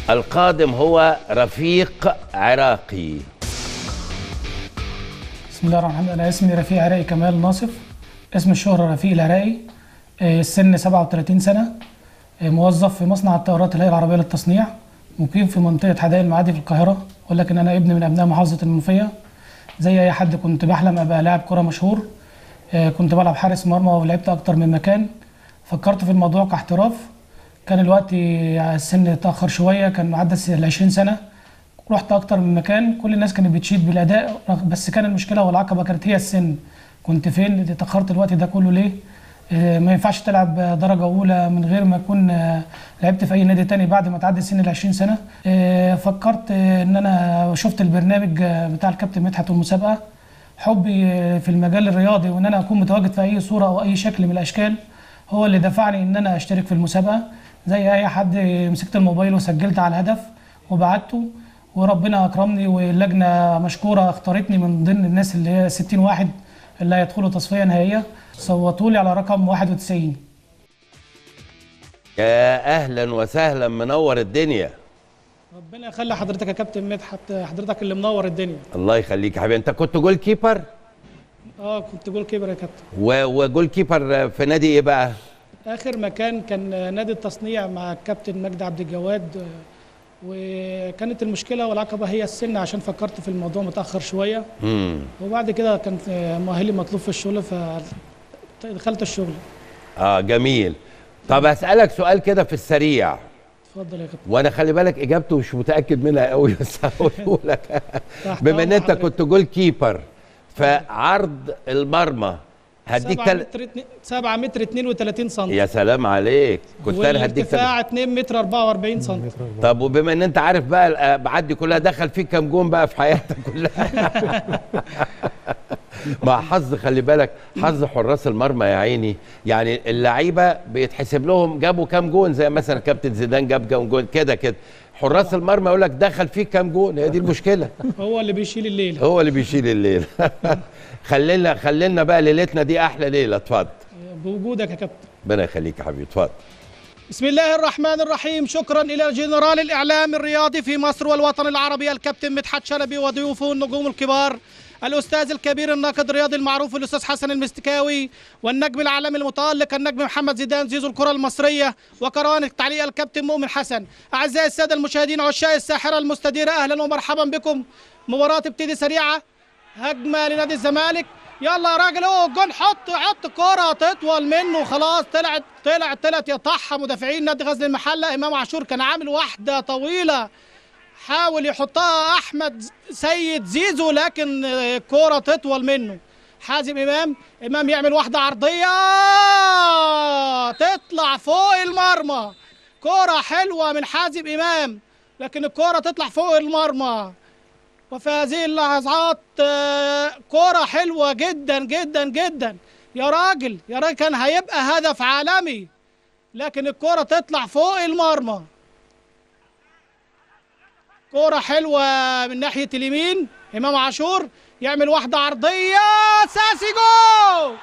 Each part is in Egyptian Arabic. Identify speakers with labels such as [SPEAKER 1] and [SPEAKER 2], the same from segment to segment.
[SPEAKER 1] القادم هو رفيق عراقي
[SPEAKER 2] بسم الله الرحمن الرحيم انا اسمي رفيق عراقي كمال ناصف اسم الشهرة رفيق العراقي آه، السن 37 سنة آه، موظف في مصنع الطائرات الهيئة العربية للتصنيع مقيم في منطقة حدائق المعادي في القاهرة ولكن أنا ابن من أبناء محافظة المنوفية زي أي حد كنت بحلم أبقى لاعب كرة مشهور آه، كنت بلعب حارس مرمى ولعبت أكتر من مكان فكرت في الموضوع كاحتراف كان الوقت السن اتأخر شوية كان عدى ال 20 سنة رحت اكتر من مكان كل الناس كانت بتشيد بالاداء رغ- بس كان المشكله والعقبه كانت هي السن كنت فين اتاخرت الوقت ده كله ليه آه، ما ينفعش تلعب درجه اولى من غير ما اكون آه، لعبت في اي نادي تاني بعد ما تعدي سن ال 20 سنه آه، فكرت آه، ان انا شفت البرنامج آه، بتاع الكابتن مدحت والمسابقه حبي آه، في المجال الرياضي وان انا اكون متواجد في اي صوره او اي شكل من الاشكال هو اللي دفعني ان انا اشترك في المسابقه زي اي حد آه، مسكت الموبايل وسجلت على الهدف وبعته وربنا اكرمني واللجنه مشكوره اختارتني من ضمن الناس اللي هي 60 واحد اللي هيدخلوا تصفيه نهائيه صوتوا لي على رقم 91
[SPEAKER 1] يا اهلا وسهلا منور الدنيا
[SPEAKER 2] ربنا يخلي حضرتك يا كابتن مدحت حضرتك اللي منور الدنيا
[SPEAKER 1] الله يخليك يا حبيبي انت كنت جول كيبر
[SPEAKER 2] اه كنت جول كيبر يا كابتن
[SPEAKER 1] و- وجول كيبر في نادي ايه بقى
[SPEAKER 2] اخر مكان كان نادي التصنيع مع الكابتن مجدي عبد الجواد آه، وكانت المشكله والعقبه هي السن عشان فكرت في الموضوع متاخر شويه
[SPEAKER 1] امم
[SPEAKER 2] وبعد كده كان آه، مؤهلي مطلوب في الشغل فدخلت الشغل
[SPEAKER 1] اه جميل طب اسالك سؤال كده في السريع
[SPEAKER 2] اتفضل يا كابتن
[SPEAKER 1] وانا خلي بالك اجابته مش متاكد منها قوي بس هقوله لك
[SPEAKER 2] تحت
[SPEAKER 1] بما ان
[SPEAKER 2] أمر
[SPEAKER 1] انت
[SPEAKER 2] حضرتك.
[SPEAKER 1] كنت جول كيبر فعرض المرمى هديك
[SPEAKER 2] 7
[SPEAKER 1] تل...
[SPEAKER 2] متر اتنين- 7 متر 32 سم
[SPEAKER 1] يا سلام عليك كنت انا هديك تل...
[SPEAKER 2] والارتفاع 2 متر 44 سم
[SPEAKER 1] طب وبما ان انت عارف بقى الابعاد دي كلها دخل فيك كام جون بقى في حياتك كلها مع حظ خلي بالك حظ حراس المرمى يا عيني يعني اللعيبه بيتحسب لهم جابوا كام جون زي مثلا كابتن زيدان جاب كام جون كده كده حراس المرمى يقول لك دخل فيك كام جون هي دي المشكله
[SPEAKER 2] هو اللي بيشيل الليل
[SPEAKER 1] هو اللي بيشيل الليل خلينا خلينا بقى ليلتنا دي احلى ليله اتفضل
[SPEAKER 2] بوجودك يا كابتن
[SPEAKER 1] ربنا يخليك يا حبيبي اتفضل
[SPEAKER 2] بسم الله الرحمن الرحيم شكرا الى جنرال الاعلام الرياضي في مصر والوطن العربي الكابتن مدحت شلبي وضيوفه النجوم الكبار الاستاذ الكبير الناقد الرياضي المعروف الاستاذ حسن المستكاوي والنجم العالمي المتالق النجم محمد زيدان زيزو الكره المصريه وكران التعليق الكابتن مؤمن حسن اعزائي الساده المشاهدين عشاق الساحره المستديره اهلا ومرحبا بكم مباراه تبتدي سريعه هجمه لنادي الزمالك يلا يا راجل اهو الجون حط حط كرة تطول منه خلاص طلعت طلعت طلعت يطحها مدافعين نادي غزل المحله امام عاشور كان عامل واحده طويله حاول يحطها احمد سيد زيزو لكن آه، كرة تطول منه حازم امام امام يعمل واحده عرضيه تطلع فوق المرمى كرة حلوه من حازم امام لكن الكرة تطلع فوق المرمى وفي هذه اللحظات آه، كرة حلوة جدا جدا جدا يا راجل يا راجل كان هيبقى هدف عالمي لكن الكرة تطلع فوق المرمى كرة حلوة من ناحية اليمين إمام عاشور يعمل واحدة عرضية ساسي جول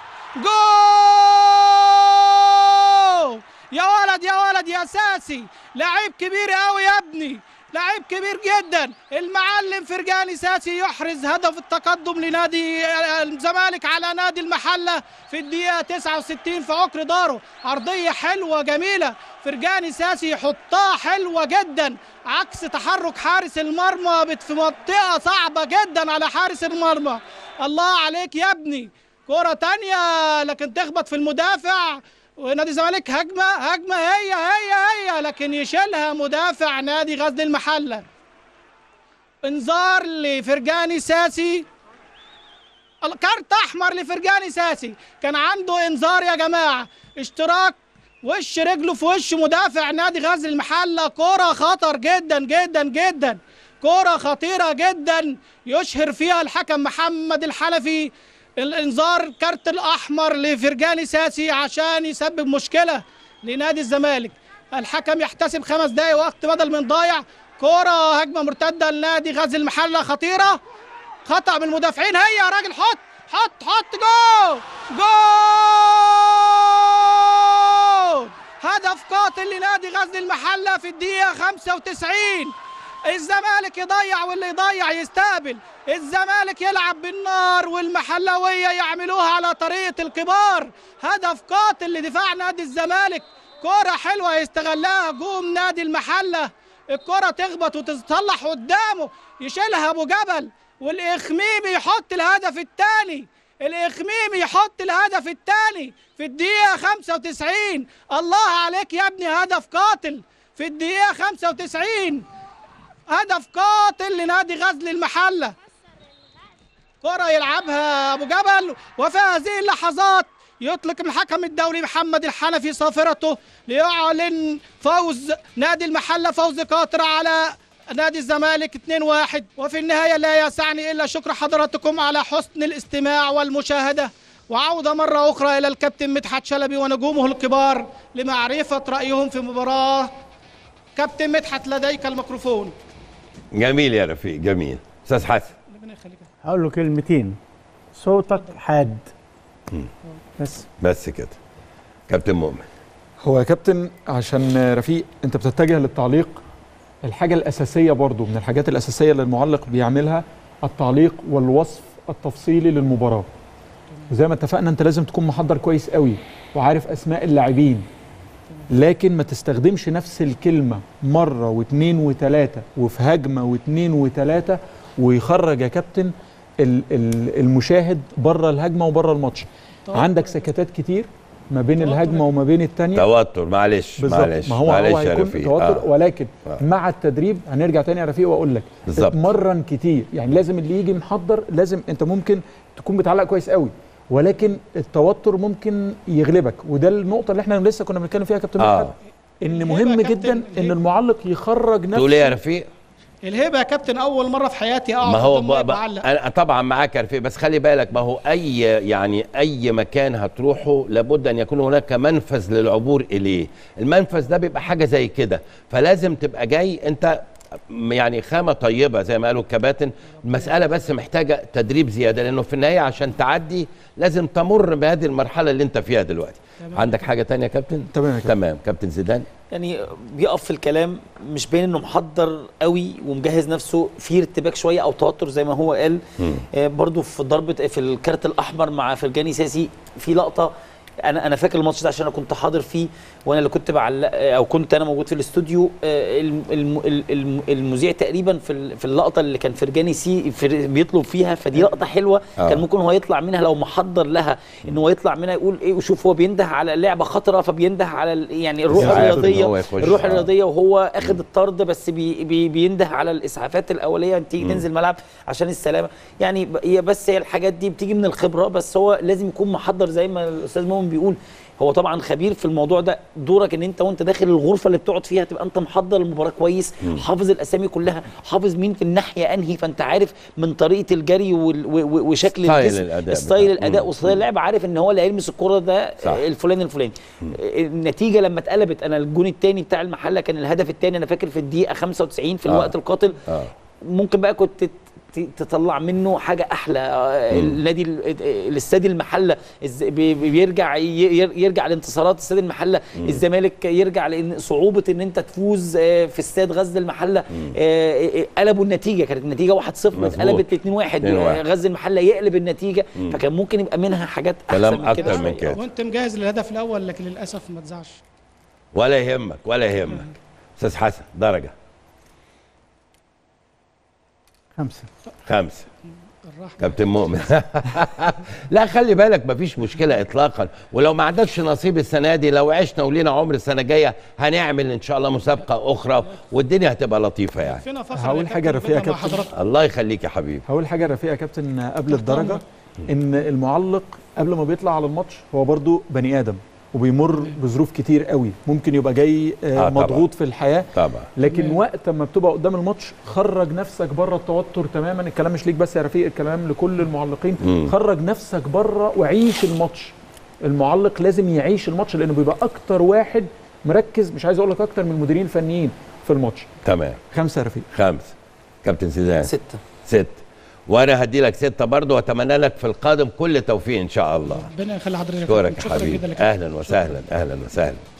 [SPEAKER 2] جول يا ولد يا ولد يا ساسي لعيب كبير قوي يا ابني لعيب كبير جدا المعلم فرجاني ساسي يحرز هدف التقدم لنادي الزمالك على نادي المحله في الدقيقه 69 في عقر داره ارضيه حلوه جميله فرجاني ساسي يحطها حلوه جدا عكس تحرك حارس المرمى بت- في منطقه صعبه جدا على حارس المرمى الله عليك يا ابني كرة تانية لكن تخبط في المدافع ونادي الزمالك هجمة هجمة هي هي هي لكن يشيلها مدافع نادي غزل المحلة انذار لفرجاني ساسي كارت احمر لفرجاني ساسي كان عنده انذار يا جماعة اشتراك وش رجله في وش مدافع نادي غزل المحلة كرة خطر جدا جدا جدا كرة خطيرة جدا يشهر فيها الحكم محمد الحلفي الانذار كارت الاحمر لفرجاني ساسي عشان يسبب مشكله لنادي الزمالك الحكم يحتسب خمس دقايق وقت بدل من ضايع كرة هجمة مرتدة لنادي غزل المحلة خطيرة خطأ من المدافعين هيا يا راجل حط حط حط جول جول هدف قاتل لنادي غزل المحله في الدقيقه 95 الزمالك يضيع واللي يضيع يستقبل الزمالك يلعب بالنار والمحلويه يعملوها على طريقه الكبار هدف قاتل لدفاع نادي الزمالك كرة حلوة يستغلها هجوم نادي المحلة الكرة تخبط وتتصلح قدامه يشيلها ابو جبل والاخميمي يحط الهدف الثاني الاخميمي يحط الهدف الثاني في الدقيقة 95 الله عليك يا ابني هدف قاتل في الدقيقة 95 هدف قاتل لنادي غزل المحلة كرة يلعبها أبو جبل وفي هذه اللحظات يطلق الحكم الدولي محمد الحنفي صافرته ليعلن فوز نادي المحلة فوز قاطر على نادي الزمالك 2-1 وفي النهاية لا يسعني إلا شكر حضراتكم على حسن الاستماع والمشاهدة وعودة مرة أخرى إلى الكابتن مدحت شلبي ونجومه الكبار لمعرفة رأيهم في مباراة كابتن مدحت لديك الميكروفون
[SPEAKER 1] جميل يا رفيق جميل استاذ حسن
[SPEAKER 2] ربنا يخليك
[SPEAKER 3] هقول له كلمتين صوتك حاد بس
[SPEAKER 1] بس كده كابتن مؤمن
[SPEAKER 4] هو يا كابتن عشان رفيق انت بتتجه للتعليق الحاجة الأساسية برضو من الحاجات الأساسية اللي المعلق بيعملها التعليق والوصف التفصيلي للمباراة وزي ما اتفقنا انت لازم تكون محضر كويس قوي وعارف أسماء اللاعبين لكن ما تستخدمش نفس الكلمة مرة واثنين وثلاثة وفي هجمة واثنين وثلاثة ويخرج يا كابتن ال- ال- المشاهد بره الهجمة وبره الماتش عندك سكتات كتير ما بين
[SPEAKER 2] توتر.
[SPEAKER 4] الهجمة وما بين التانية
[SPEAKER 1] توتر معلش
[SPEAKER 4] بالظبط
[SPEAKER 1] معلش
[SPEAKER 4] ما هو
[SPEAKER 1] معلش
[SPEAKER 4] هو
[SPEAKER 1] يا
[SPEAKER 4] هيكون
[SPEAKER 1] رفيق
[SPEAKER 4] توتر
[SPEAKER 1] آه.
[SPEAKER 4] ولكن
[SPEAKER 1] آه.
[SPEAKER 4] مع التدريب هنرجع تاني يا رفيق واقول لك
[SPEAKER 1] بالظبط.
[SPEAKER 4] اتمرن كتير يعني لازم اللي يجي محضر لازم انت ممكن تكون بتعلق كويس قوي ولكن التوتر ممكن يغلبك وده النقطه اللي احنا لسه كنا بنتكلم فيها يا كابتن
[SPEAKER 1] آه.
[SPEAKER 4] مدحت ان
[SPEAKER 2] الهبة
[SPEAKER 4] مهم
[SPEAKER 2] يا كابتن،
[SPEAKER 4] جدا ان
[SPEAKER 2] الهبة.
[SPEAKER 4] المعلق يخرج نفسه
[SPEAKER 1] تقول ايه يا رفيق
[SPEAKER 2] الهبة يا كابتن أول مرة في حياتي أقعد
[SPEAKER 1] ما هو
[SPEAKER 2] قدام مايك
[SPEAKER 1] بقى
[SPEAKER 2] وأعلق.
[SPEAKER 1] انا طبعا معاك يا رفيق بس خلي بالك ما هو اي يعني اي مكان هتروحه لابد ان يكون هناك منفذ للعبور اليه المنفذ ده بيبقى حاجه زي كده فلازم تبقى جاي انت يعني خامه طيبه زي ما قالوا الكباتن المساله بس محتاجه تدريب زياده لانه في النهايه عشان تعدي لازم تمر بهذه المرحله اللي انت فيها دلوقتي
[SPEAKER 2] تمام.
[SPEAKER 1] عندك حاجه تانية يا كابتن
[SPEAKER 4] تمام يا كابتن.
[SPEAKER 1] تمام كابتن زيدان
[SPEAKER 5] يعني بيقف في الكلام مش باين انه محضر قوي ومجهز نفسه في ارتباك شويه او توتر زي ما هو قال آه برضو في ضربه في الكارت الاحمر مع فرجاني ساسي في لقطه انا انا فاكر الماتش ده عشان انا كنت حاضر فيه وانا اللي كنت بعلق او كنت انا موجود في الاستوديو آه، الم- الم- الم- المذيع تقريبا في ال- في اللقطه اللي كان فرجاني سي فر- بيطلب فيها فدي لقطه حلوه
[SPEAKER 1] آه.
[SPEAKER 5] كان ممكن هو يطلع منها لو محضر لها ان هو يطلع منها يقول ايه وشوف هو بينده على لعبه خطره فبينده على ال- يعني الروح
[SPEAKER 1] يساعد إن
[SPEAKER 5] الرياضيه
[SPEAKER 1] هو يخش.
[SPEAKER 5] الروح
[SPEAKER 1] آه.
[SPEAKER 5] الرياضيه وهو اخد الطرد بس بي بي بينده على الاسعافات الاوليه انت تيجي تنزل ملعب عشان السلامه يعني ب- هي بس هي الحاجات دي بتيجي من الخبره بس هو لازم يكون محضر زي ما الاستاذ مؤمن بيقول هو طبعا خبير في الموضوع ده دورك ان انت وانت داخل الغرفه اللي بتقعد فيها تبقى انت محضر المباراه كويس حافظ الاسامي كلها حافظ مين في الناحيه انهي فانت عارف من طريقه الجري وال- و- و- وشكل
[SPEAKER 1] ستايل
[SPEAKER 5] الجسم
[SPEAKER 1] الأداء
[SPEAKER 5] ستايل
[SPEAKER 1] بتاعه.
[SPEAKER 5] الاداء
[SPEAKER 1] مم.
[SPEAKER 5] وستايل اللعب عارف ان هو اللي هيلمس الكره ده
[SPEAKER 1] صح.
[SPEAKER 5] الفلاني الفلاني النتيجه لما اتقلبت انا الجون الثاني بتاع المحله كان الهدف الثاني انا فاكر في الدقيقه 95 في
[SPEAKER 1] آه.
[SPEAKER 5] الوقت القاتل
[SPEAKER 1] اه
[SPEAKER 5] ممكن بقى كنت ت- تطلع منه حاجه احلى آه، النادي ال- الاستاد المحله الز- بي- بيرجع ي- ير- يرجع لانتصارات استاد المحله الزمالك يرجع لان صعوبه ان انت تفوز آه، في استاد غزل المحله آه، آه، قلبوا النتيجه كانت النتيجه 1-0
[SPEAKER 1] مظبوط.
[SPEAKER 5] اتقلبت ل 2-1
[SPEAKER 1] 2-1.
[SPEAKER 5] آه، غزل المحله يقلب النتيجه فكان ممكن يبقى منها حاجات
[SPEAKER 1] كلام
[SPEAKER 5] احسن من كده
[SPEAKER 1] أكتر من
[SPEAKER 5] شوية.
[SPEAKER 1] كده.
[SPEAKER 2] وانت مجهز للهدف الاول لكن للاسف ما تزعش
[SPEAKER 1] ولا يهمك ولا يهمك استاذ حسن درجه
[SPEAKER 3] خمسة
[SPEAKER 1] خمسه
[SPEAKER 2] الرحمه
[SPEAKER 1] كابتن مؤمن لا خلي بالك مفيش مشكله اطلاقا ولو ما عندكش نصيب السنه دي لو عشنا ولينا عمر السنه الجايه هنعمل ان شاء الله مسابقه اخرى والدنيا هتبقى لطيفه يعني
[SPEAKER 2] فينا فخر
[SPEAKER 4] هقول
[SPEAKER 2] يا
[SPEAKER 4] حاجة
[SPEAKER 2] كابتن
[SPEAKER 4] رفيقة
[SPEAKER 2] بيبقى مع
[SPEAKER 4] كابتن.
[SPEAKER 2] حضرتك
[SPEAKER 1] الله يخليك يا حبيبي
[SPEAKER 4] هقول حاجه رفيقه يا كابتن قبل الدرجه ان المعلق قبل ما بيطلع على الماتش هو برضو بني ادم وبيمر بظروف كتير قوي ممكن يبقى جاي آه
[SPEAKER 1] آه طبعاً.
[SPEAKER 4] مضغوط في الحياه
[SPEAKER 1] طبعا
[SPEAKER 4] لكن وقت ما بتبقى قدام الماتش خرج نفسك بره التوتر تماما الكلام مش ليك بس يا رفيق الكلام لكل المعلقين
[SPEAKER 1] مم.
[SPEAKER 4] خرج نفسك بره وعيش الماتش المعلق لازم يعيش الماتش لانه بيبقى اكتر واحد مركز مش عايز اقول لك اكتر من المديرين الفنيين في الماتش
[SPEAKER 1] تمام
[SPEAKER 4] خمسه يا رفيق
[SPEAKER 1] خمسه كابتن سيزان
[SPEAKER 5] ستة
[SPEAKER 1] ست وانا هدي لك سته برضه واتمنى لك في القادم كل توفيق ان شاء الله
[SPEAKER 2] ربنا يخلي حضرتك
[SPEAKER 1] اشكرك يا
[SPEAKER 2] شكرا جدا
[SPEAKER 1] حبيبي
[SPEAKER 2] لك
[SPEAKER 1] اهلا وسهلا اهلا وسهلا